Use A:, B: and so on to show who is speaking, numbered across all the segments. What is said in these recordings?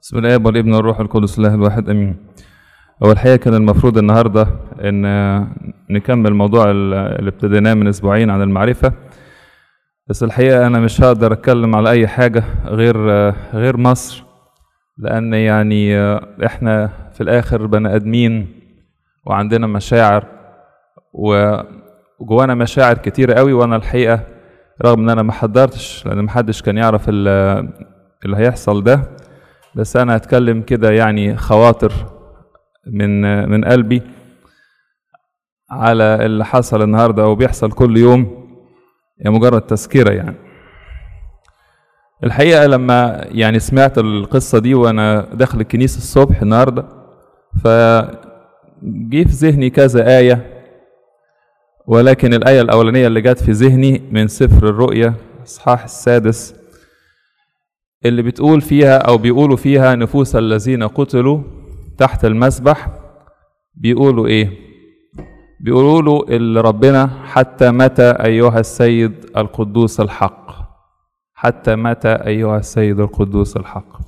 A: بسم الله والابن والروح القدس الله الواحد امين هو الحقيقه كان المفروض النهارده ان نكمل موضوع ال- اللي ابتديناه من اسبوعين عن المعرفه بس الحقيقه انا مش هقدر اتكلم على اي حاجه غير غير مصر لان يعني احنا في الاخر بني ادمين وعندنا مشاعر وجوانا مشاعر كتير قوي وانا الحقيقه رغم ان انا ما حضرتش لان محدش كان يعرف ال- اللي هيحصل ده بس انا هتكلم كده يعني خواطر من من قلبي على اللي حصل النهارده او بيحصل كل يوم هي مجرد تذكره يعني الحقيقه لما يعني سمعت القصه دي وانا داخل الكنيسه الصبح النهارده فجي في ذهني كذا ايه ولكن الايه الاولانيه اللي جت في ذهني من سفر الرؤيا اصحاح السادس اللي بتقول فيها او بيقولوا فيها نفوس الذين قتلوا تحت المسبح بيقولوا ايه بيقولوا له اللي ربنا حتى متى ايها السيد القدوس الحق حتى متى ايها السيد القدوس الحق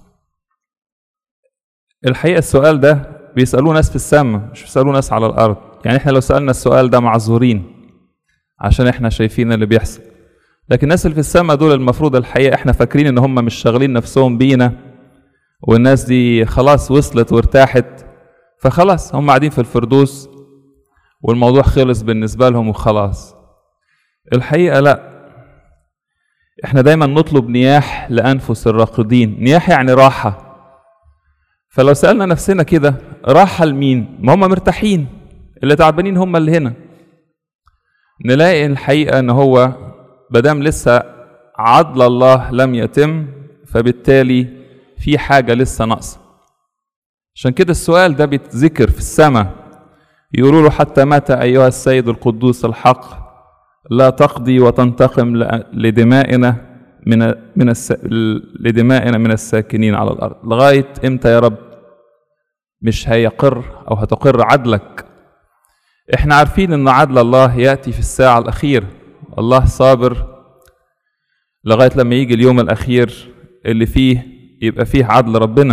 A: الحقيقه السؤال ده بيسالوه ناس في السماء مش بيسالوه ناس على الارض يعني احنا لو سالنا السؤال ده معذورين عشان احنا شايفين اللي بيحصل لكن الناس اللي في السماء دول المفروض الحقيقه احنا فاكرين ان هم مش شاغلين نفسهم بينا والناس دي خلاص وصلت وارتاحت فخلاص هم قاعدين في الفردوس والموضوع خلص بالنسبه لهم وخلاص الحقيقه لا احنا دايما نطلب نياح لانفس الراقدين نياح يعني راحه فلو سالنا نفسنا كده راحه لمين ما هم مرتاحين اللي تعبانين هم اللي هنا نلاقي الحقيقه ان هو مادام لسه عدل الله لم يتم فبالتالي في حاجه لسه ناقصه عشان كده السؤال ده بيتذكر في السماء يقولوا له حتى متى ايها السيد القدوس الحق لا تقضي وتنتقم ل- لدمائنا من من الس... لدمائنا من الساكنين على الارض لغايه امتى يا رب مش هيقر او هتقر عدلك احنا عارفين ان عدل الله ياتي في الساعه الاخيره الله صابر لغايه لما يجي اليوم الاخير اللي فيه يبقى فيه عدل ربنا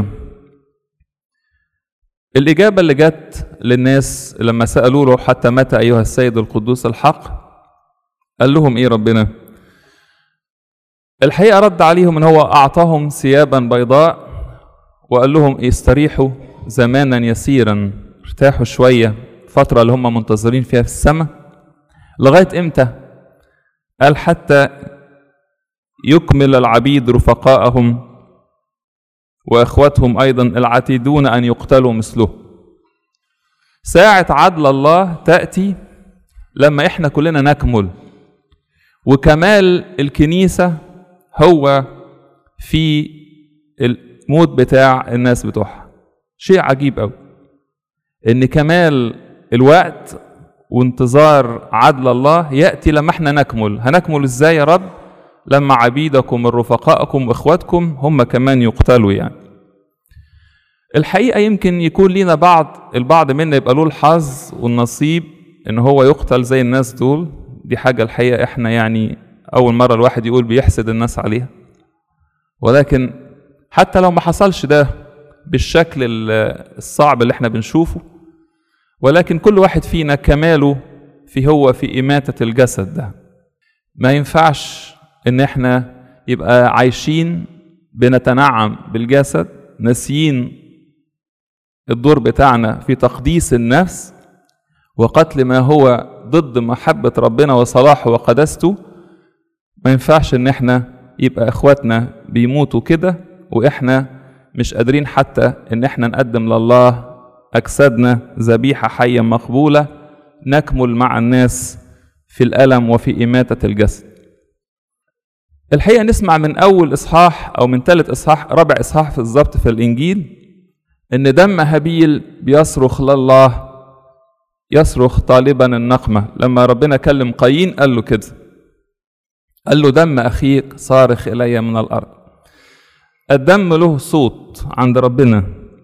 A: الاجابه اللي جت للناس لما سالوا له حتى متى ايها السيد القدوس الحق قال لهم ايه ربنا الحقيقه رد عليهم ان هو اعطاهم ثيابا بيضاء وقال لهم استريحوا زمانا يسيرا ارتاحوا شويه فتره اللي هم منتظرين فيها في السماء لغايه امتى قال حتى يكمل العبيد رفقاءهم واخوتهم ايضا العتيدون ان يقتلوا مثله ساعه عدل الله تاتي لما احنا كلنا نكمل وكمال الكنيسه هو في الموت بتاع الناس بتوعها شيء عجيب قوي ان كمال الوقت وانتظار عدل الله ياتي لما احنا نكمل هنكمل ازاي يا رب لما عبيدكم ورفقائكم واخواتكم هم كمان يقتلوا يعني الحقيقه يمكن يكون لينا بعض البعض منا يبقى له الحظ والنصيب ان هو يقتل زي الناس دول دي حاجه الحقيقه احنا يعني اول مره الواحد يقول بيحسد الناس عليها ولكن حتى لو ما حصلش ده بالشكل ال- الصعب اللي احنا بنشوفه ولكن كل واحد فينا كماله في هو في إماتة الجسد ده ما ينفعش إن احنا يبقى عايشين بنتنعم بالجسد ناسيين الدور بتاعنا في تقديس النفس وقتل ما هو ضد محبة ربنا وصلاحه وقدسته ما ينفعش إن احنا يبقى إخواتنا بيموتوا كده وإحنا مش قادرين حتى إن احنا نقدم لله أجسادنا ذبيحة حية مقبولة نكمل مع الناس في الألم وفي إماتة الجسد الحقيقة نسمع من أول إصحاح أو من ثالث إصحاح رابع إصحاح بالظبط في الإنجيل إن دم هابيل بيصرخ لله يصرخ طالبا النقمة لما ربنا كلم قايين قال له كده قال له دم أخيك صارخ إلي من الأرض الدم له صوت عند ربنا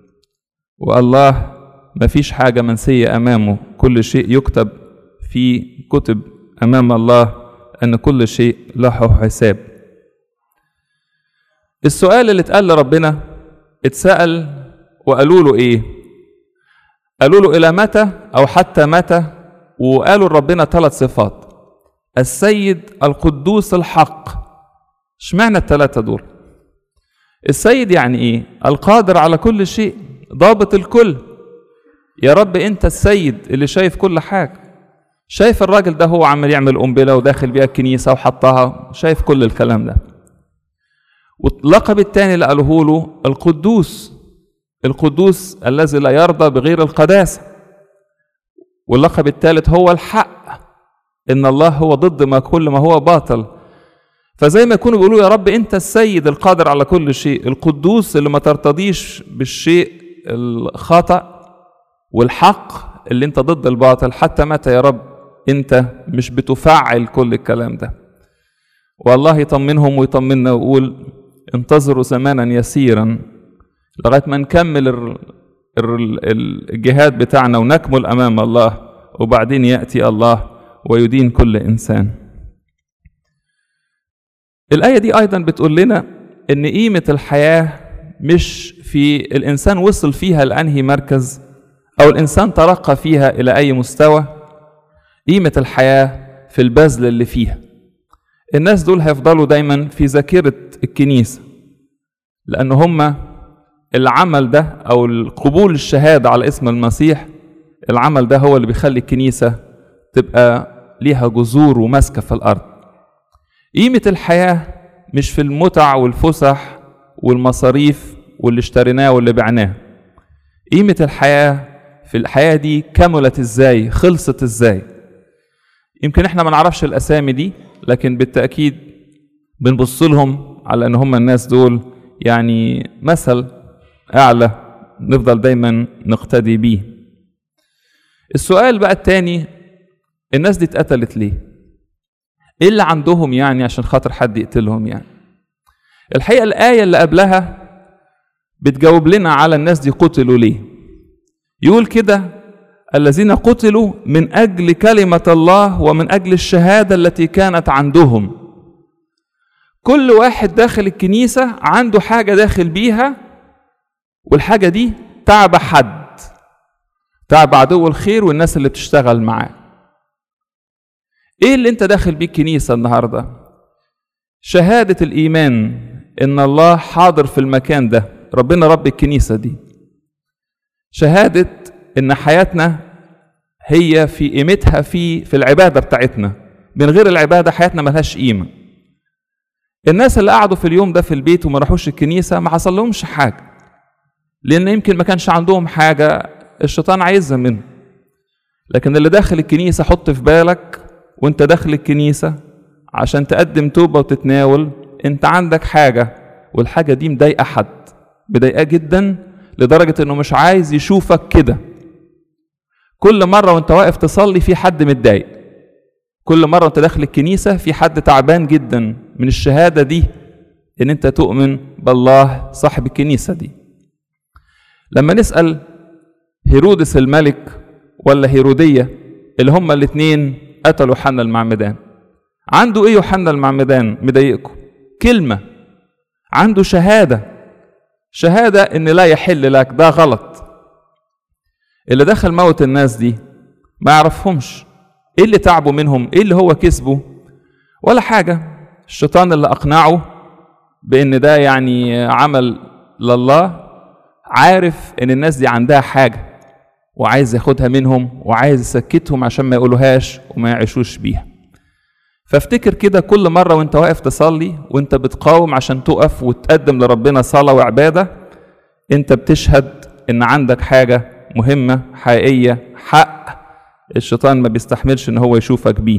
A: والله ما فيش حاجة منسية أمامه كل شيء يكتب في كتب أمام الله أن كل شيء له حساب السؤال اللي اتقال لربنا اتسأل وقالوا له ايه قالوا له الى متى او حتى متى وقالوا لربنا ثلاث صفات السيد القدوس الحق اشمعنى الثلاثه دول السيد يعني ايه القادر على كل شيء ضابط الكل يا رب انت السيد اللي شايف كل حاجه شايف الراجل ده هو عمال يعمل قنبله وداخل بيها الكنيسه وحطها شايف كل الكلام ده واللقب الثاني اللي قالوه له القدوس القدوس الذي لا يرضى بغير القداسه واللقب الثالث هو الحق ان الله هو ضد ما كل ما هو باطل فزي ما يكونوا بيقولوا يا رب انت السيد القادر على كل شيء القدوس اللي ما ترتضيش بالشيء الخطأ والحق اللي انت ضد الباطل حتى متى يا رب انت مش بتفعل كل الكلام ده والله يطمنهم ويطمنا ويقول انتظروا زمانا يسيرا لغايه ما نكمل ال- ال- الجهاد بتاعنا ونكمل امام الله وبعدين ياتي الله ويدين كل انسان الايه دي ايضا بتقول لنا ان قيمه الحياه مش في الانسان وصل فيها لانهي مركز او الانسان ترقى فيها الى اي مستوى قيمه الحياه في البذل اللي فيها الناس دول هيفضلوا دايما في ذاكره الكنيسه لان هم العمل ده او القبول الشهاده على اسم المسيح العمل ده هو اللي بيخلي الكنيسه تبقى ليها جذور وماسكه في الارض قيمه الحياه مش في المتع والفسح والمصاريف واللي اشتريناه واللي بعناه قيمه الحياه في الحياه دي كملت ازاي خلصت ازاي يمكن احنا ما نعرفش الاسامي دي لكن بالتاكيد بنبص لهم على ان هم الناس دول يعني مثل اعلى نفضل دايما نقتدي بيه السؤال بقى التاني الناس دي اتقتلت ليه ايه اللي عندهم يعني عشان خاطر حد يقتلهم يعني الحقيقه الايه اللي قبلها بتجاوب لنا على الناس دي قتلوا ليه يقول كده الذين قتلوا من اجل كلمه الله ومن اجل الشهاده التي كانت عندهم كل واحد داخل الكنيسه عنده حاجه داخل بيها والحاجه دي تعب حد تعب عدو الخير والناس اللي بتشتغل معاه ايه اللي انت داخل بيه الكنيسه النهارده شهاده الايمان ان الله حاضر في المكان ده ربنا رب الكنيسه دي شهاده ان حياتنا هي في قيمتها في في العباده بتاعتنا من غير العباده حياتنا ملهاش قيمه الناس اللي قعدوا في اليوم ده في البيت وما راحوش الكنيسه ما حصل لهمش حاجه لان يمكن ما كانش عندهم حاجه الشيطان عايزها منهم لكن اللي داخل الكنيسه حط في بالك وانت داخل الكنيسه عشان تقدم توبه وتتناول انت عندك حاجه والحاجه دي مضايقه حد مضايقاه جدا لدرجه انه مش عايز يشوفك كده كل مره وانت واقف تصلي في حد متضايق كل مره وانت داخل الكنيسه في حد تعبان جدا من الشهاده دي ان انت تؤمن بالله صاحب الكنيسه دي لما نسال هيرودس الملك ولا هيروديه اللي هما الاثنين قتلوا حنا المعمدان عنده ايه يوحنا المعمدان مضايقكم كلمه عنده شهاده شهاده ان لا يحل لك ده غلط اللي دخل موت الناس دي ما يعرفهمش ايه اللي تعبوا منهم ايه اللي هو كسبه ولا حاجه الشيطان اللي اقنعه بان ده يعني عمل لله عارف ان الناس دي عندها حاجه وعايز ياخدها منهم وعايز يسكتهم عشان ما يقولوهاش وما يعيشوش بيها فافتكر كده كل مرة وانت واقف تصلي وانت بتقاوم عشان تقف وتقدم لربنا صلاة وعبادة انت بتشهد ان عندك حاجة مهمة حقيقية حق الشيطان ما بيستحملش ان هو يشوفك بيه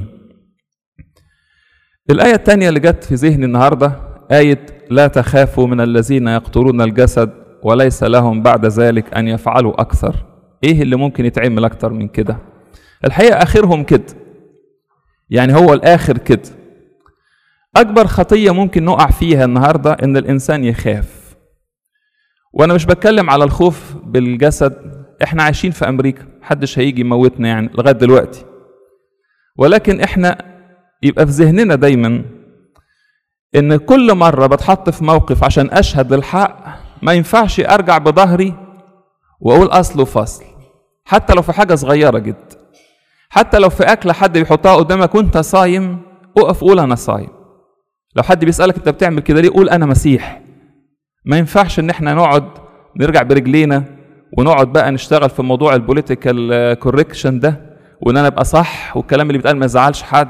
A: الآية الثانية اللي جت في ذهني النهاردة آية لا تخافوا من الذين يقتلون الجسد وليس لهم بعد ذلك أن يفعلوا أكثر إيه اللي ممكن يتعمل أكتر من كده الحقيقة آخرهم كده يعني هو الآخر كده أكبر خطية ممكن نقع فيها النهاردة إن الإنسان يخاف وأنا مش بتكلم على الخوف بالجسد إحنا عايشين في أمريكا محدش هيجي يموتنا يعني لغاية دلوقتي ولكن إحنا يبقى في ذهننا دايما إن كل مرة بتحط في موقف عشان أشهد للحق ما ينفعش ارجع بظهري واقول اصل وفصل حتى لو في حاجه صغيره جدا حتى لو في اكله حد بيحطها قدامك وانت صايم اقف قول انا صايم لو حد بيسالك انت بتعمل كده ليه قول انا مسيح ما ينفعش ان احنا نقعد نرجع برجلينا ونقعد بقى نشتغل في موضوع البوليتيكال كوريكشن ده وان انا ابقى صح والكلام اللي بيتقال ما يزعلش حد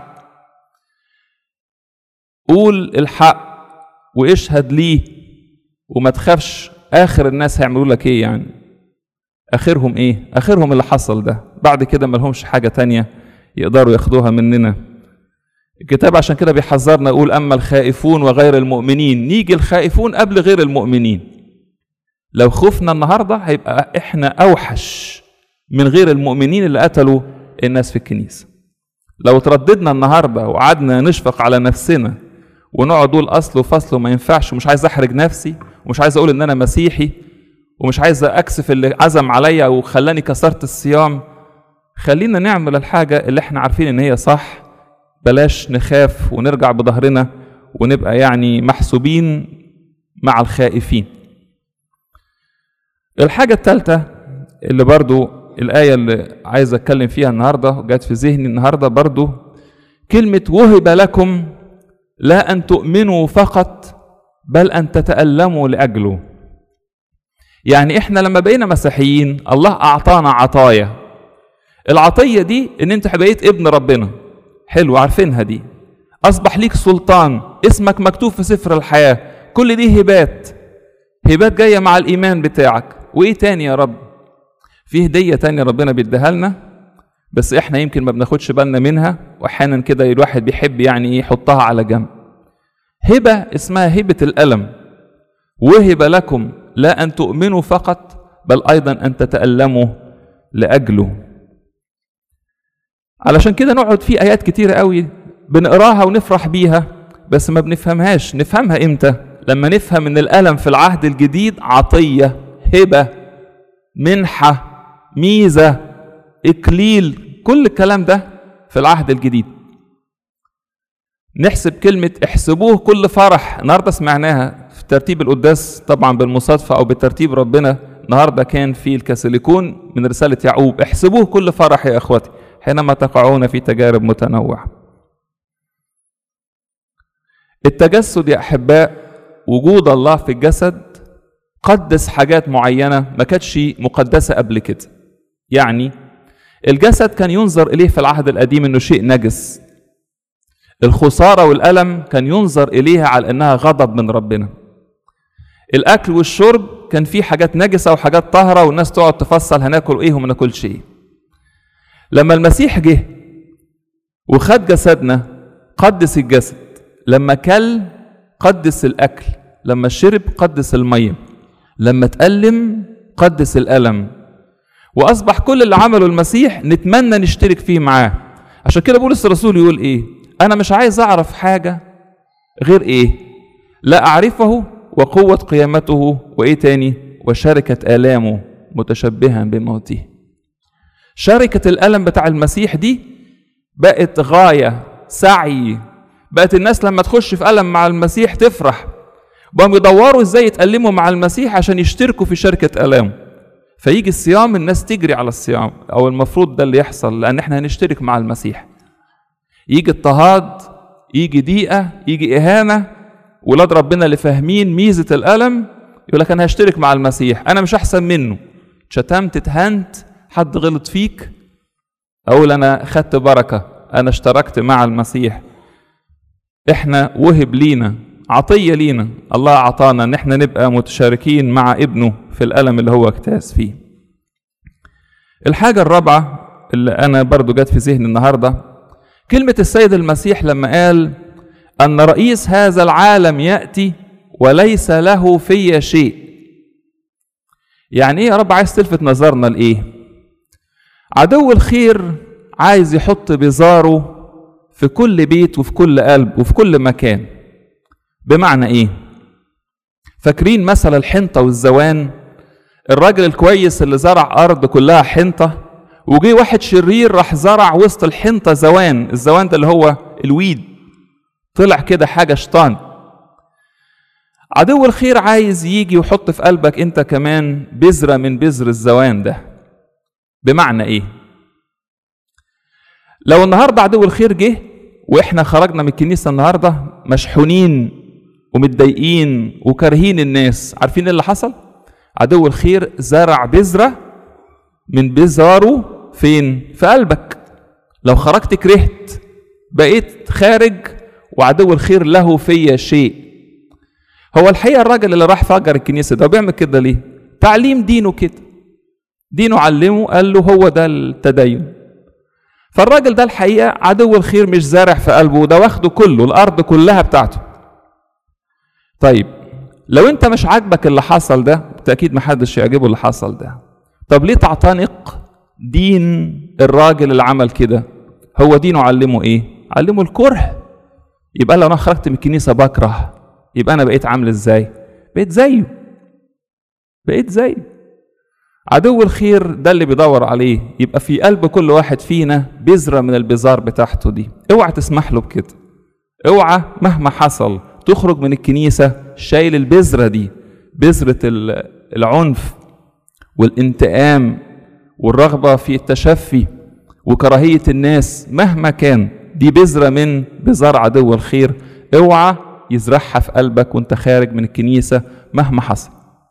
A: قول الحق واشهد ليه وما تخافش اخر الناس هيعملوا لك ايه يعني اخرهم ايه اخرهم اللي حصل ده بعد كده ما لهمش حاجه تانية يقدروا ياخدوها مننا الكتاب عشان كده بيحذرنا يقول اما الخائفون وغير المؤمنين نيجي الخائفون قبل غير المؤمنين لو خفنا النهارده هيبقى احنا اوحش من غير المؤمنين اللي قتلوا الناس في الكنيسه لو ترددنا النهارده وقعدنا نشفق على نفسنا ونقعد نقول اصل وفصل وما ينفعش ومش عايز احرج نفسي ومش عايز اقول ان انا مسيحي ومش عايز اكسف اللي عزم عليا وخلاني كسرت الصيام خلينا نعمل الحاجه اللي احنا عارفين ان هي صح بلاش نخاف ونرجع بظهرنا ونبقى يعني محسوبين مع الخائفين الحاجة الثالثة اللي برضو الآية اللي عايز أتكلم فيها النهاردة جت في ذهني النهاردة برضو كلمة وهب لكم لا أن تؤمنوا فقط بل أن تتألموا لأجله يعني إحنا لما بقينا مسيحيين الله أعطانا عطايا العطية دي إن أنت بقيت ابن ربنا حلو عارفينها دي أصبح ليك سلطان اسمك مكتوب في سفر الحياة كل دي هبات هبات جاية مع الإيمان بتاعك وإيه تاني يا رب في هدية تانية ربنا بيديها لنا بس إحنا يمكن ما بناخدش بالنا منها وأحيانا كده الواحد بيحب يعني إيه يحطها على جنب هبة اسمها هبة الألم وهب لكم لا أن تؤمنوا فقط بل أيضا أن تتألموا لأجله علشان كده نقعد في آيات كتيرة قوي بنقراها ونفرح بيها بس ما بنفهمهاش نفهمها إمتى لما نفهم ان الالم في العهد الجديد عطيه هبه منحه ميزه اكليل كل الكلام ده في العهد الجديد نحسب كلمة احسبوه كل فرح النهاردة سمعناها في ترتيب القداس طبعا بالمصادفة أو بترتيب ربنا النهاردة كان في الكاثوليكون من رسالة يعقوب احسبوه كل فرح يا أخوتي حينما تقعون في تجارب متنوعة التجسد يا أحباء وجود الله في الجسد قدس حاجات معينة ما كانتش مقدسة قبل كده يعني الجسد كان ينظر إليه في العهد القديم أنه شيء نجس الخسارة والألم كان ينظر إليها على أنها غضب من ربنا الأكل والشرب كان فيه حاجات نجسة وحاجات طاهرة والناس تقعد تفصل هناكل إيه وما ناكلش إيه لما المسيح جه وخد جسدنا قدس الجسد لما كل قدس الأكل لما شرب قدس المية لما تألم قدس الألم وأصبح كل اللي عمله المسيح نتمنى نشترك فيه معاه عشان كده بولس الرسول يقول إيه أنا مش عايز أعرف حاجة غير إيه لا أعرفه وقوة قيامته وإيه تاني وشركة آلامه متشبها بموته شركة الألم بتاع المسيح دي بقت غاية سعي بقت الناس لما تخش في ألم مع المسيح تفرح بقوا يدوروا ازاي يتألموا مع المسيح عشان يشتركوا في شركة ألام فيجي الصيام الناس تجري على الصيام أو المفروض ده اللي يحصل لأن احنا هنشترك مع المسيح يجي اضطهاد يجي ضيقة يجي إهانة ولاد ربنا اللي فاهمين ميزة الألم يقول لك أنا هشترك مع المسيح أنا مش أحسن منه شتمت اتهنت حد غلط فيك أقول أنا خدت بركة أنا اشتركت مع المسيح احنا وهب لينا عطية لينا الله أعطانا إن احنا نبقى متشاركين مع ابنه في الألم اللي هو اجتاز فيه الحاجة الرابعة اللي أنا برضو جت في ذهني النهاردة كلمة السيد المسيح لما قال أن رئيس هذا العالم يأتي وليس له في شيء يعني إيه يا رب عايز تلفت نظرنا لإيه عدو الخير عايز يحط بزاره في كل بيت وفي كل قلب وفي كل مكان بمعنى ايه فاكرين مثل الحنطه والزوان الراجل الكويس اللي زرع ارض كلها حنطه وجي واحد شرير راح زرع وسط الحنطه زوان الزوان ده اللي هو الويد طلع كده حاجه شيطان عدو الخير عايز يجي ويحط في قلبك انت كمان بذرة من بذر الزوان ده بمعنى ايه لو النهارده عدو الخير جه واحنا خرجنا من الكنيسه النهارده مشحونين ومتضايقين وكارهين الناس عارفين ايه اللي حصل عدو الخير زرع بذره من بذاره فين في قلبك لو خرجت كرهت بقيت خارج وعدو الخير له فيا شيء هو الحقيقه الراجل اللي راح فجر الكنيسه ده بيعمل كده ليه تعليم دينه كده دينه علمه قال له هو ده التدين فالراجل ده الحقيقه عدو الخير مش زارع في قلبه ده واخده كله الارض كلها بتاعته طيب لو انت مش عاجبك اللي حصل ده بالتاكيد محدش يعجبه اللي حصل ده طب ليه تعتنق دين الراجل اللي عمل كده هو دينه علمه ايه علمه الكره يبقى لو انا خرجت من الكنيسه بكره يبقى انا بقيت عامل ازاي بقيت زيه بقيت زيه عدو الخير ده اللي بيدور عليه يبقى في قلب كل واحد فينا بذره من البذار بتاعته دي اوعى تسمح له بكده اوعى مهما حصل تخرج من الكنيسه شايل البذره دي بذره العنف والانتقام والرغبه في التشفي وكراهيه الناس مهما كان دي بذره من بذار عدو الخير اوعى يزرعها في قلبك وانت خارج من الكنيسه مهما حصل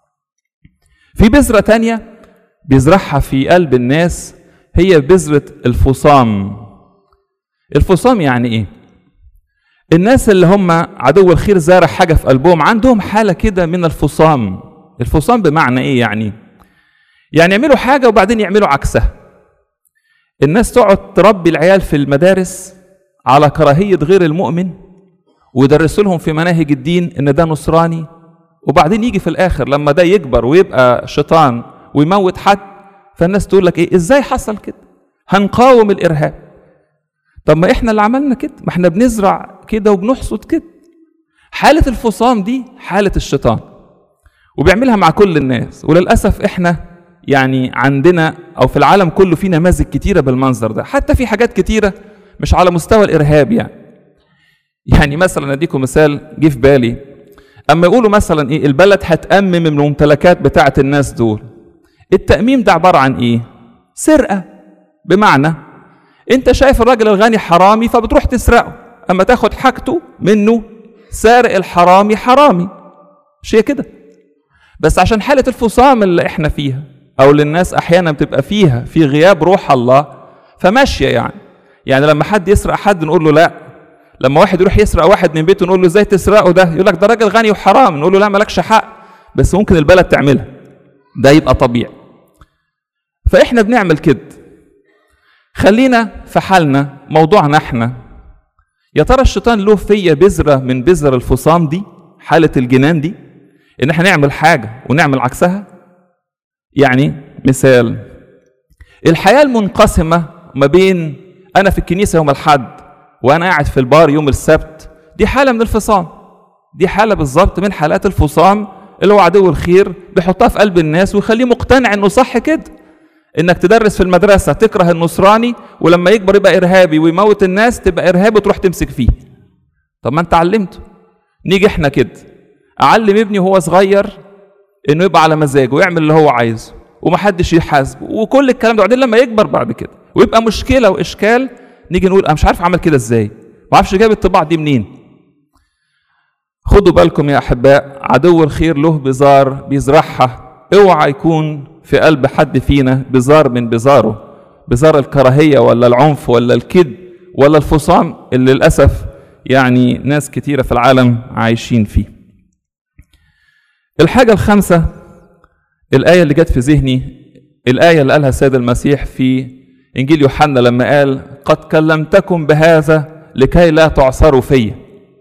A: في بذره تانيه بيزرعها في قلب الناس هي بذرة الفصام الفصام يعني ايه الناس اللي هم عدو الخير زارع حاجة في قلبهم عندهم حالة كده من الفصام الفصام بمعنى ايه يعني يعني يعملوا حاجة وبعدين يعملوا عكسها الناس تقعد تربي العيال في المدارس على كراهية غير المؤمن ويدرسوا لهم في مناهج الدين ان ده نصراني وبعدين يجي في الاخر لما ده يكبر ويبقى شيطان ويموت حد فالناس تقول لك ايه ازاي حصل كده هنقاوم الارهاب طب ما احنا اللي عملنا كده ما احنا بنزرع كده وبنحصد كده حالة الفصام دي حالة الشيطان وبيعملها مع كل الناس وللأسف احنا يعني عندنا أو في العالم كله في نماذج كتيرة بالمنظر ده حتى في حاجات كتيرة مش على مستوى الإرهاب يعني يعني مثلا أديكم مثال جه في بالي أما يقولوا مثلا إيه البلد هتأمم الممتلكات بتاعة الناس دول التأميم ده عبارة عن إيه؟ سرقة بمعنى أنت شايف الراجل الغني حرامي فبتروح تسرقه أما تاخد حاجته منه سارق الحرامي حرامي مش هي كده بس عشان حالة الفصام اللي احنا فيها أو اللي الناس أحيانا بتبقى فيها في غياب روح الله فماشية يعني يعني لما حد يسرق حد نقول له لا لما واحد يروح يسرق واحد من بيته نقول له ازاي تسرقه ده يقول لك ده راجل غني وحرام نقول له لا مالكش حق بس ممكن البلد تعملها ده يبقى طبيعي فاحنا بنعمل كده خلينا في حالنا موضوعنا احنا يا ترى الشيطان له فيا بذرة من بذر الفصام دي حالة الجنان دي ان احنا نعمل حاجة ونعمل عكسها يعني مثال الحياة المنقسمة ما بين انا في الكنيسة يوم الحد وانا قاعد في البار يوم السبت دي حالة من الفصام دي حالة بالظبط من حالات الفصام اللي هو عدو الخير بيحطها في قلب الناس ويخليه مقتنع انه صح كده انك تدرس في المدرسه تكره النصراني ولما يكبر يبقى ارهابي ويموت الناس تبقى ارهابي وتروح تمسك فيه طب ما انت علمته نيجي احنا كده اعلم ابني وهو صغير انه يبقى على مزاجه ويعمل اللي هو عايزه ومحدش يحاسبه وكل الكلام ده وبعدين لما يكبر بعد كده ويبقى مشكله واشكال نيجي نقول انا مش عارف عمل كده ازاي ما اعرفش جاب الطباع دي منين خدوا بالكم يا احباء عدو الخير له بزار بيزرعها اوعى يكون في قلب حد فينا بزار من بزاره بزار الكراهيه ولا العنف ولا الكذب ولا الفصام اللي للاسف يعني ناس كتيره في العالم عايشين فيه الحاجه الخامسه الايه اللي جت في ذهني الايه اللي قالها السيد المسيح في انجيل يوحنا لما قال قد كلمتكم بهذا لكي لا تعصروا فيا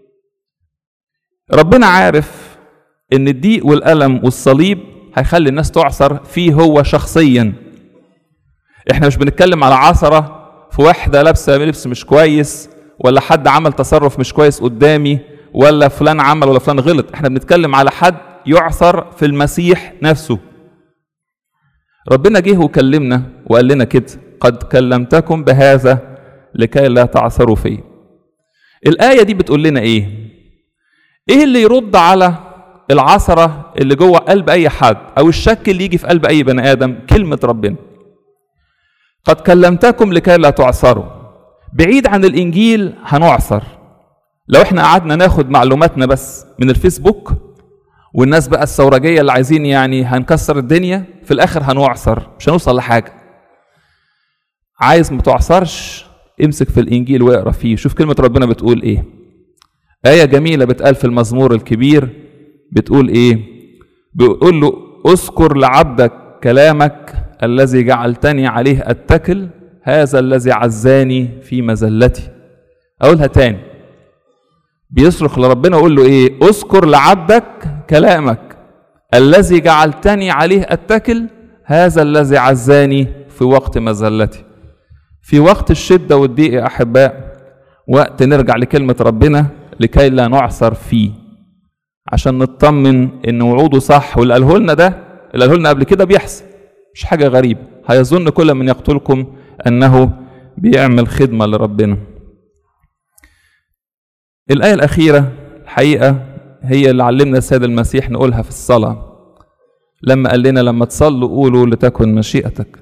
A: ربنا عارف ان الضيق والالم والصليب هيخلي الناس تعصر فيه هو شخصيا احنا مش بنتكلم على عثره في واحده لابسه لبس مش كويس ولا حد عمل تصرف مش كويس قدامي ولا فلان عمل ولا فلان غلط احنا بنتكلم على حد يعثر في المسيح نفسه ربنا جه وكلمنا وقال لنا كده قد كلمتكم بهذا لكي لا تعثروا فيه الآية دي بتقول لنا إيه؟ إيه اللي يرد على العثرة اللي جوه قلب أي حد أو الشك اللي يجي في قلب أي بني آدم كلمة ربنا قد كلمتكم لكي لا تعثروا بعيد عن الإنجيل هنعثر لو احنا قعدنا ناخد معلوماتنا بس من الفيسبوك والناس بقى الثورجية اللي عايزين يعني هنكسر الدنيا في الآخر هنعثر مش هنوصل لحاجة عايز ما تعصرش امسك في الإنجيل واقرا فيه شوف كلمة ربنا بتقول إيه آية جميلة بتقال في المزمور الكبير بتقول إيه بيقول له اذكر لعبدك كلامك الذي جعلتني عليه أتكل هذا الذي عزاني في مزلتي أقولها تاني بيصرخ لربنا ويقول له ايه اذكر لعبدك كلامك الذي جعلتني عليه اتكل هذا الذي عزاني في وقت مذلتي في وقت الشدة والضيق يا أحباء وقت نرجع لكلمة ربنا لكي لا نعثر فيه عشان نطمن إن وعوده صح واللي قاله لنا ده اللي قاله لنا قبل كده بيحصل مش حاجة غريبة هيظن كل من يقتلكم أنه بيعمل خدمة لربنا الآية الأخيرة الحقيقة هي اللي علمنا السيد المسيح نقولها في الصلاة لما قال لنا لما تصلوا قولوا لتكن مشيئتك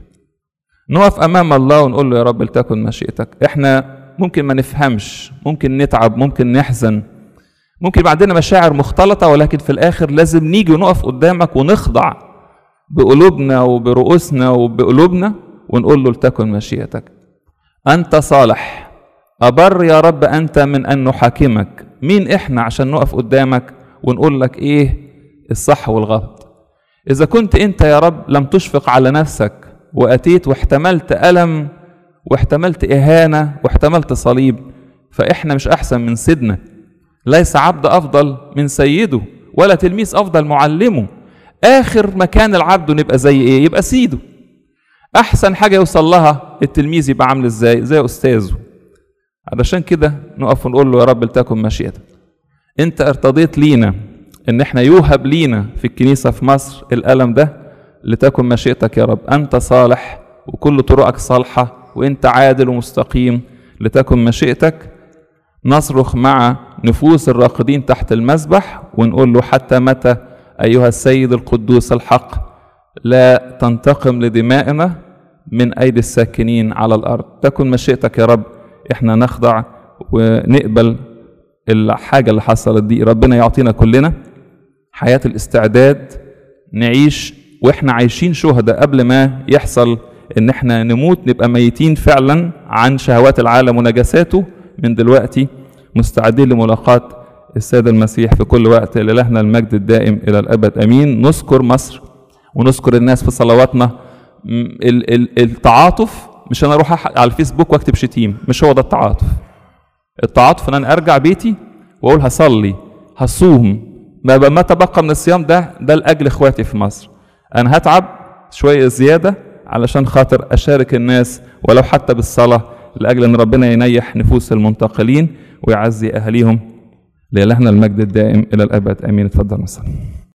A: نقف أمام الله ونقول له يا رب لتكن مشيئتك احنا ممكن ما نفهمش ممكن نتعب ممكن نحزن ممكن يبقى عندنا مشاعر مختلطة ولكن في الآخر لازم نيجي ونقف قدامك ونخضع بقلوبنا وبرؤوسنا وبقلوبنا ونقول له لتكن مشيئتك أنت صالح أبر يا رب أنت من أن نحاكمك مين إحنا عشان نقف قدامك ونقول لك إيه الصح والغلط إذا كنت أنت يا رب لم تشفق على نفسك وأتيت واحتملت ألم واحتملت إهانة واحتملت صليب فإحنا مش أحسن من سيدنا ليس عبد أفضل من سيده ولا تلميذ أفضل معلمه آخر مكان العبد نبقى زي إيه يبقى سيده أحسن حاجة يوصل لها التلميذ يبقى عامل إزاي زي أستاذه علشان كده نقف ونقول له يا رب لتكن مشيئتك انت ارتضيت لينا ان احنا يوهب لينا في الكنيسة في مصر الألم ده لتكن مشيئتك يا رب انت صالح وكل طرقك صالحة وانت عادل ومستقيم لتكن مشيئتك نصرخ مع نفوس الراقدين تحت المذبح ونقول له حتى متى أيها السيد القدوس الحق لا تنتقم لدمائنا من أيدي الساكنين على الأرض تكن مشيئتك يا رب احنا نخضع ونقبل الحاجة اللي حصلت دي ربنا يعطينا كلنا حياة الاستعداد نعيش واحنا عايشين شهداء قبل ما يحصل ان احنا نموت نبقى ميتين فعلا عن شهوات العالم ونجاساته من دلوقتي مستعدين لملاقاة السيد المسيح في كل وقت لإلهنا المجد الدائم إلى الأبد أمين نذكر مصر ونذكر الناس في صلواتنا ال- ال- التعاطف مش انا اروح على الفيسبوك واكتب شتيم مش هو ده التعاطف التعاطف ان انا ارجع بيتي واقول هصلي هصوم ما ما تبقى من الصيام ده ده لاجل اخواتي في مصر انا هتعب شويه زياده علشان خاطر اشارك الناس ولو حتى بالصلاه لاجل ان ربنا ينيح نفوس المنتقلين ويعزي اهاليهم لإلهنا المجد الدائم الى الابد امين اتفضل نصلي